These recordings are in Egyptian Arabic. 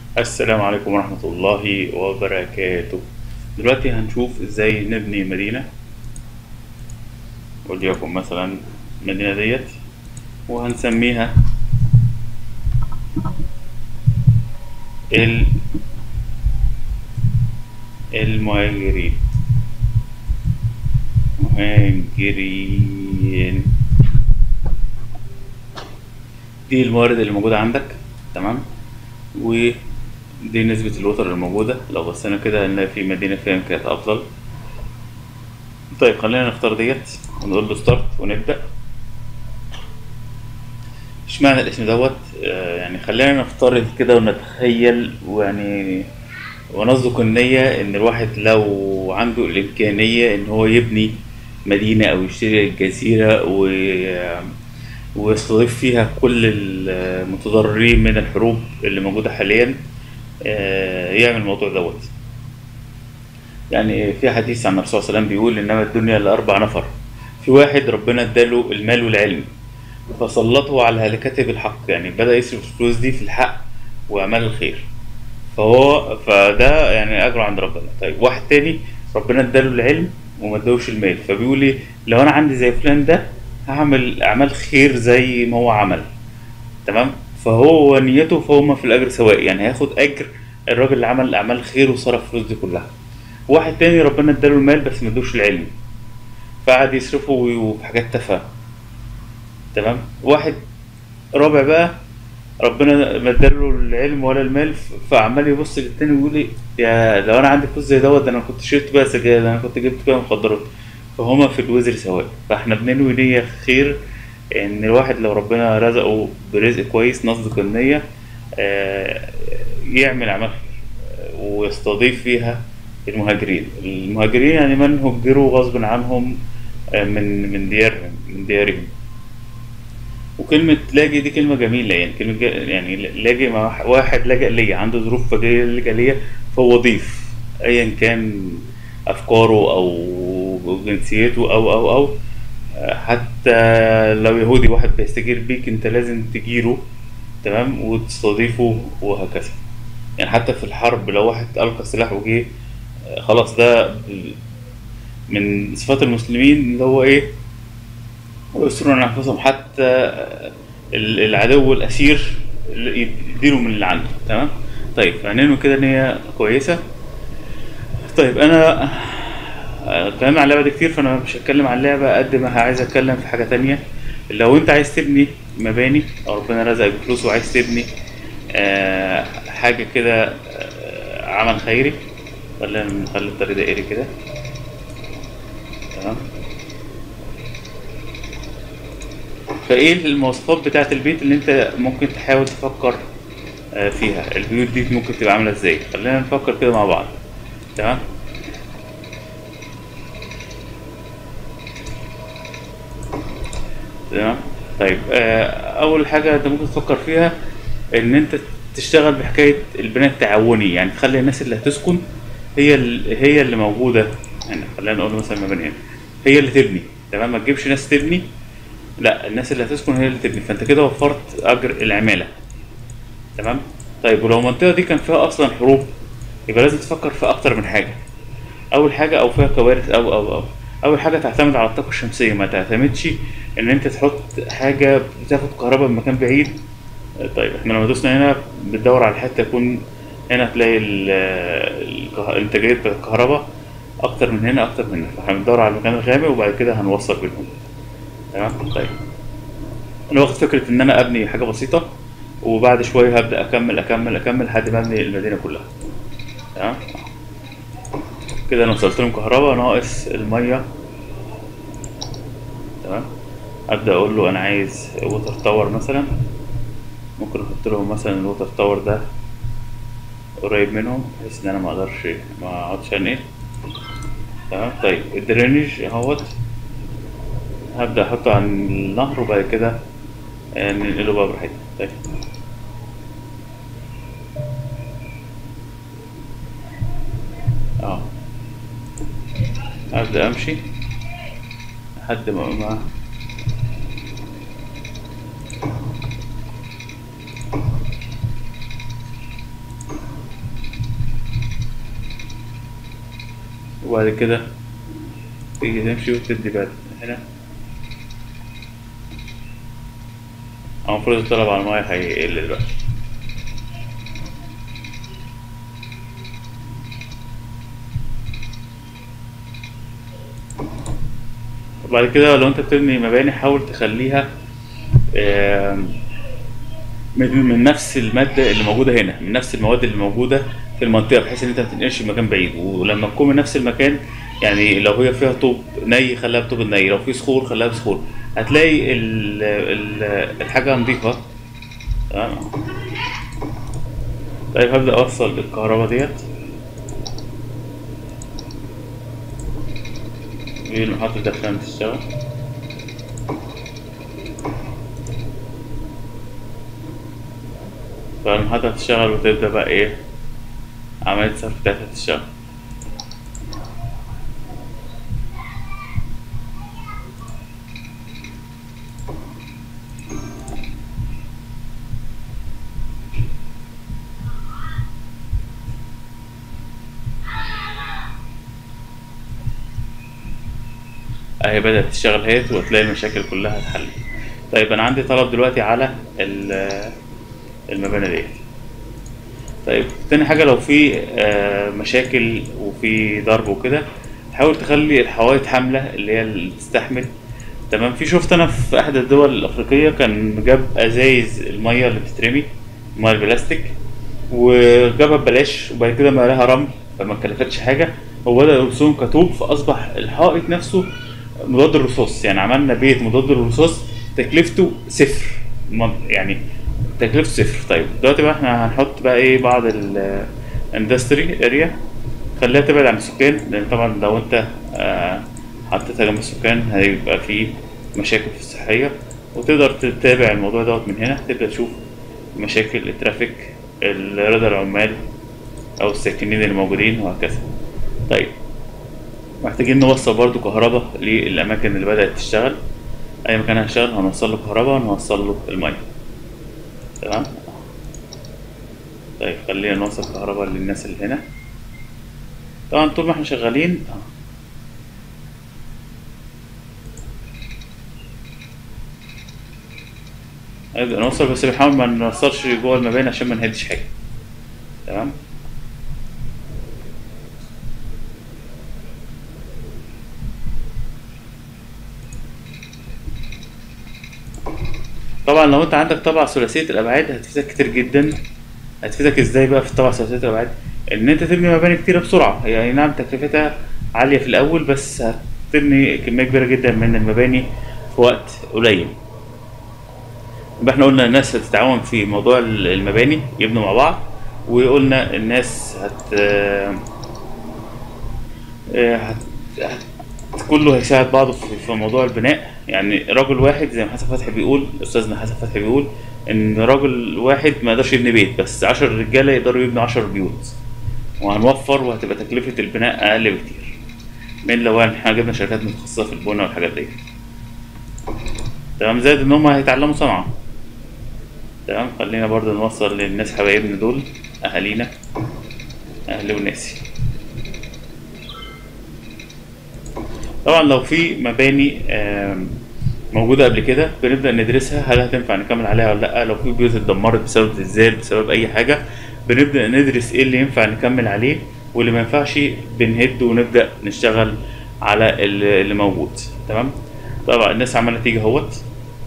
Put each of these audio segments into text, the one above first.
السلام عليكم ورحمة الله وبركاته دلوقتي هنشوف ازاي نبني مدينة وليكن مثلا المدينة ديت وهنسميها ال المهاجرين مهاجرين دي الموارد اللي موجودة عندك تمام ودي نسبة الوتر الموجودة لو بصينا كده هنلاقي في مدينة فيها إمكانيات أفضل طيب خلينا نختار ديت ونقول له ستارت ونبدأ اشمعنى الاسم دوت آه يعني خلينا نفترض كده ونتخيل ويعني ونصدق النية إن الواحد لو عنده الإمكانية إن هو يبني مدينة أو يشتري جزيرة و ويستضيف فيها كل المتضررين من الحروب اللي موجودة حاليا آه، يعمل الموضوع دوت يعني في حديث عن الرسول صلى الله عليه وسلم بيقول إنما الدنيا لأربع نفر في واحد ربنا اداله المال والعلم فسلطه على هلكته بالحق يعني بدأ يصرف الفلوس دي في الحق وأعمال الخير فهو فده يعني أجره عند ربنا طيب واحد تاني ربنا اداله العلم وما ادالوش المال فبيقول لي لو أنا عندي زي فلان ده هعمل أعمال خير زي ما هو عمل تمام فهو نيته فهما في الأجر سواء يعني هياخد أجر الراجل اللي عمل أعمال خير وصرف الفلوس دي كلها واحد تاني ربنا اداله المال بس ما ادوش العلم فقعد يصرفه في حاجات تافهة تمام واحد رابع بقى ربنا ما اداله العلم ولا المال فعمال يبص للتاني ويقول لي يا لو انا عندي فلوس زي دوت ده انا كنت شربت بقى سجاير ده انا كنت جبت بقى مخدرات فهما في الوزر سواء فاحنا بننوي نية خير ان الواحد لو ربنا رزقه برزق كويس نصدق النية آه، يعمل اعمال خير آه، ويستضيف فيها المهاجرين المهاجرين يعني من هجروا غصب عنهم آه، من من ديارهم من ديارهم وكلمة لاجئ دي كلمة جميلة يعني كلمة جا يعني لاجئ مع واحد لجأ ليا عنده ظروف فجاي لجأ ليا فهو ضيف أيا كان أفكاره أو جنسيته أو أو أو حتى لو يهودي واحد بيستجير بيك أنت لازم تجيره تمام وتستضيفه وهكذا يعني حتى في الحرب لو واحد ألقى سلاح وجه خلاص ده من صفات المسلمين اللي هو إيه ويسرون عن أنفسهم حتى ال- العدو الأسير اللي يديله من اللي عنده تمام طيب فننوي كده إن هي كويسة طيب أنا آه، اتكلمنا عن اللعبة دي كتير فأنا مش هتكلم عن اللعبة قد ما عايز أتكلم في حاجة تانية لو أنت عايز تبني مباني أو ربنا رزقك بفلوس وعايز تبني آه، حاجة كده آه، عمل خيري خلينا نخلي الطريق دائري كده تمام فايه المواصفات بتاعة البيت اللي انت ممكن تحاول تفكر آه، فيها البيوت دي ممكن تبقى عاملة ازاي خلينا نفكر كده مع بعض تمام تمام طيب آه، اول حاجة انت ممكن تفكر فيها ان انت تشتغل بحكاية البناء التعاوني يعني تخلي الناس اللي هتسكن هي ال- هي اللي موجودة يعني خلينا نقول مثلا مباني هنا هي اللي تبني تمام ما تجيبش ناس تبني لا الناس اللي هتسكن هي اللي تبني فانت كده وفرت اجر العماله تمام طيب ولو المنطقه دي كان فيها اصلا حروب يبقى لازم تفكر في اكتر من حاجه اول حاجه او فيها كوارث او او او اول حاجه تعتمد على الطاقه الشمسيه ما تعتمدش ان انت تحط حاجه بتاخد كهرباء من مكان بعيد طيب احنا لما دوسنا هنا بتدور على حته يكون هنا تلاقي ال- الكه- الانتاجيه بتاعت الكهرباء اكتر من هنا اكتر من هنا فاحنا بندور على المكان الغامق وبعد كده هنوصل بينهم تمام طيب انا واخد فكره ان انا ابني حاجه بسيطه وبعد شويه هبدا اكمل اكمل اكمل لحد ما ابني المدينه كلها تمام كده انا وصلت لهم كهرباء ناقص الميه تمام ابدا اقول له انا عايز ووتر تاور مثلا ممكن احط لهم مثلا الووتر تاور ده قريب منهم بحيث ان انا ما اقدرش ما اقعدش انقل تمام طيب الدرينج اهوت هبدأ أحطه على النهر وبعد كده آه، ننقله بقى براحتنا طيب اه أبدأ أمشي لحد ما ما وبعد كده تيجي تمشي وتدي بعد هنا أو المفروض الطلب على المية هيقل دلوقتي وبعد كده لو انت بتبني مباني حاول تخليها آم، من من نفس المادة اللي موجودة هنا من نفس المواد اللي موجودة في المنطقة بحيث ان انت ما تنقلش مكان بعيد ولما تكون من نفس المكان يعني لو هي فيها طوب ني خليها بطوب الني لو في صخور خليها بصخور هتلاقي ال ال الحاجة نظيفة تمام طيب هبدأ أوصل الكهرباء ديت دي المحطة دي عشان تشتغل فالمحطة هتشتغل وتبدأ بقى ايه عملية الصرف بتاعتها تشتغل اهي بدأت تشتغل اهيت وتلاقي المشاكل كلها اتحلت طيب انا عندي طلب دلوقتي على ال- المباني ديت طيب تاني حاجة لو في آه، مشاكل وفي ضرب وكده حاول تخلي الحوايط حاملة اللي هي اللي تستحمل تمام في شفت انا في احد الدول الافريقية كان جاب ازايز المية اللي بتترمي المية البلاستيك وجابها ببلاش وبعد كده ملاها رمل فما كلفتش حاجة وبدأ يرسمهم كطوب فأصبح الحائط نفسه مضاد للرصاص يعني عملنا بيت مضاد للرصاص تكلفته صفر ما- يعني تكلفته صفر طيب دلوقتي بقى احنا هنحط بقى ايه بعض الاندستري اريا خليها تبعد عن السكان لان طبعا لو انت آه، حطيتها جنب السكان هيبقى في مشاكل في الصحية وتقدر تتابع الموضوع دوت من هنا تبدأ تشوف مشاكل الترافيك رضا العمال او الساكنين اللي موجودين وهكذا طيب محتاجين نوصل برضو كهرباء للأماكن اللي بدأت تشتغل أي مكان هيشتغل هنوصل له كهرباء ونوصل له المية تمام طيب خلينا نوصل كهرباء للناس اللي هنا طبعا طول ما احنا شغالين آه. نبدأ نوصل بس بنحاول ما نوصلش جوه المباني عشان ما نهدش حاجة تمام طبعا لو انت عندك طبعة ثلاثية الأبعاد هتفيدك كتير جدا هتفيدك ازاي بقى في الطبعة ثلاثية الأبعاد إن أنت تبني مباني كتيرة بسرعة يعني نعم تكلفتها عالية في الأول بس هتبني كمية كبيرة جدا من المباني في وقت قليل يبقى احنا قلنا الناس هتتعاون في موضوع المباني يبنوا مع بعض وقلنا الناس هت آه، هت... هت... كله هيساعد بعضه في في موضوع البناء يعني رجل واحد زي ما حسن فتحي بيقول استاذنا حسن فتحي بيقول ان رجل واحد ما يقدرش يبني بيت بس عشر رجاله يقدروا يبنوا عشر بيوت وهنوفر وهتبقى تكلفه البناء اقل بكتير من لو احنا جبنا شركات متخصصه في البناء والحاجات دي تمام زائد ان هم هيتعلموا صنعه تمام خلينا برضه نوصل للناس حبايبنا دول اهالينا اهلي وناسي طبعا لو في مباني آم، موجودة قبل كده بنبدأ ندرسها هل هتنفع نكمل عليها ولا لأ لو في بيوت اتدمرت بسبب زلزال بسبب أي حاجة بنبدأ ندرس ايه اللي ينفع نكمل عليه واللي ما ينفعش بنهد ونبدأ نشتغل على اللي اللي موجود تمام طبعا الناس عمالة تيجي اهوت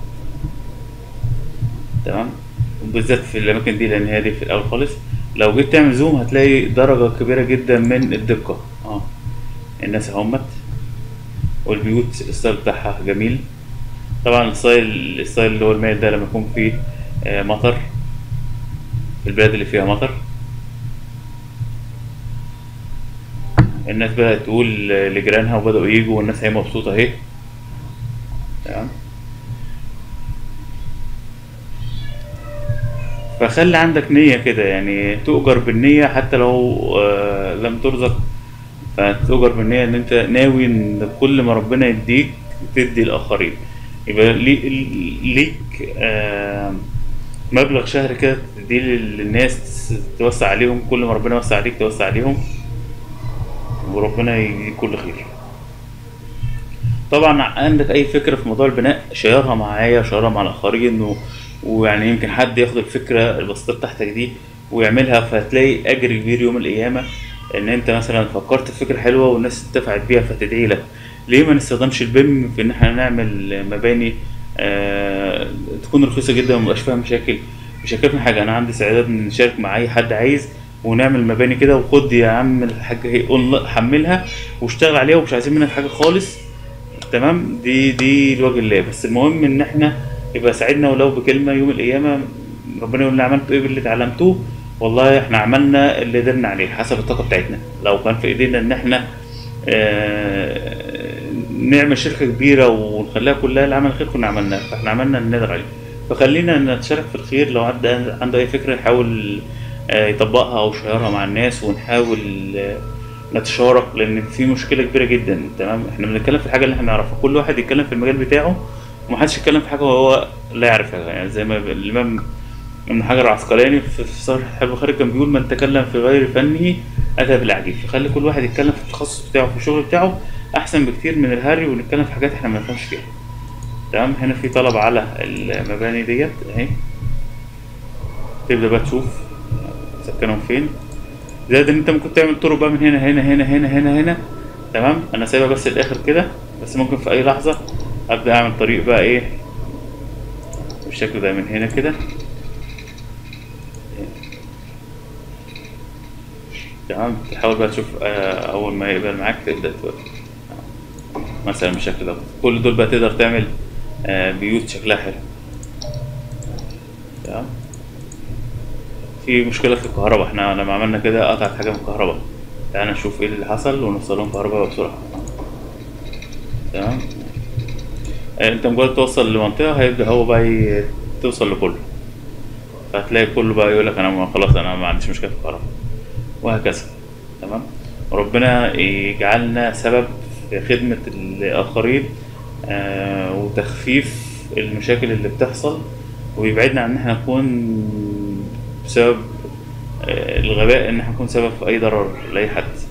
تمام وبالذات في الأماكن دي لأن هي دي في الأول خالص لو جيت تعمل زوم هتلاقي درجة كبيرة جدا من الدقة اه الناس اهمت والبيوت الستايل بتاعها جميل طبعا الستايل الستايل اللي هو المائل ده لما يكون فيه آه، مطر في البلاد اللي فيها مطر الناس بدأت تقول لجيرانها وبدأوا يجوا والناس هي مبسوطة اهي تمام فخلي عندك نية كده يعني تؤجر بالنية حتى لو آه، لم ترزق فتؤجر بالنية ان انت ناوي ان كل ما ربنا يديك تدي الاخرين يبقى لي- ليك آه، مبلغ شهري كده تديه للناس توسع عليهم كل ما ربنا يوسع عليك توسع عليهم وربنا يجزيك كل خير طبعا عندك اي فكره في موضوع البناء شيرها معايا شيرها مع الاخرين و... ويعني يمكن حد ياخد الفكره البسيطه بتاعتك دي ويعملها فهتلاقي اجر كبير يوم القيامه ان انت مثلا فكرت في فكره حلوه والناس انتفعت بيها فتدعي لك ليه ما نستخدمش البيم في ان احنا نعمل مباني آه تكون رخيصه جدا ومبقاش فيها مشاكل مش هيكلفنا حاجه انا عندي استعداد نشارك مع اي حد عايز ونعمل مباني كده وخد يا عم الحاجه هي أونلا- حملها واشتغل عليها ومش عايزين منك حاجه خالص تمام دي دي لوجه الله بس المهم ان احنا يبقى ساعدنا ولو بكلمه يوم القيامه ربنا يقول لنا عملتوا ايه باللي اتعلمتوه والله احنا عملنا اللي قدرنا عليه حسب الطاقه بتاعتنا لو كان في ايدينا ان احنا آه، نعمل شركه كبيره ونخليها كلها لعمل خير كنا عملناه فاحنا عملنا اللي نقدر عليه فخلينا نتشارك في الخير لو حد عنده اي فكره يحاول آه، يطبقها او يشيرها مع الناس ونحاول آه، نتشارك لان في مشكله كبيره جدا تمام احنا بنتكلم في الحاجه اللي احنا نعرفها كل واحد يتكلم في المجال بتاعه ومحدش يتكلم في حاجه وهو لا يعرفها يعني زي ما الامام ابن حجر العسقلاني في في صالح حلو خارج كان بيقول من تكلم في غير فنه اتى بالعجيب فخلي كل واحد يتكلم في التخصص بتاعه في الشغل بتاعه احسن بكتير من الهري ونتكلم في حاجات احنا ما نفهمش فيها تمام هنا في طلب على المباني ديت اهي تبدا بقى تشوف سكنهم فين زائد ان انت ممكن تعمل طرق بقى من هنا هنا هنا هنا هنا هنا تمام انا سايبها بس الاخر كده بس ممكن في اي لحظه ابدا اعمل طريق بقى ايه بالشكل ده من هنا كده تمام تحاول بقى تشوف آه، اول ما يقبل معاك تبدا توقف مثلا بالشكل ده كل دول بقى تقدر تعمل آه، بيوت شكلها حلو تمام في مشكلة في الكهرباء احنا لما عملنا كده قطعت حاجة من الكهرباء تعالى نشوف ايه اللي حصل ونوصل لهم كهرباء بسرعة تمام آه، انت مجرد توصل لمنطقة هيبدأ هو بقى ي- توصل لكله فهتلاقي كله بقى يقول لك انا ما- خلاص انا ما عنديش مشكلة في الكهرباء وهكذا تمام وربنا يجعلنا سبب في خدمة الآخرين آه وتخفيف المشاكل اللي بتحصل ويبعدنا عن ان احنا نكون بسبب آه الغباء ان احنا نكون سبب في اي ضرر لاي حد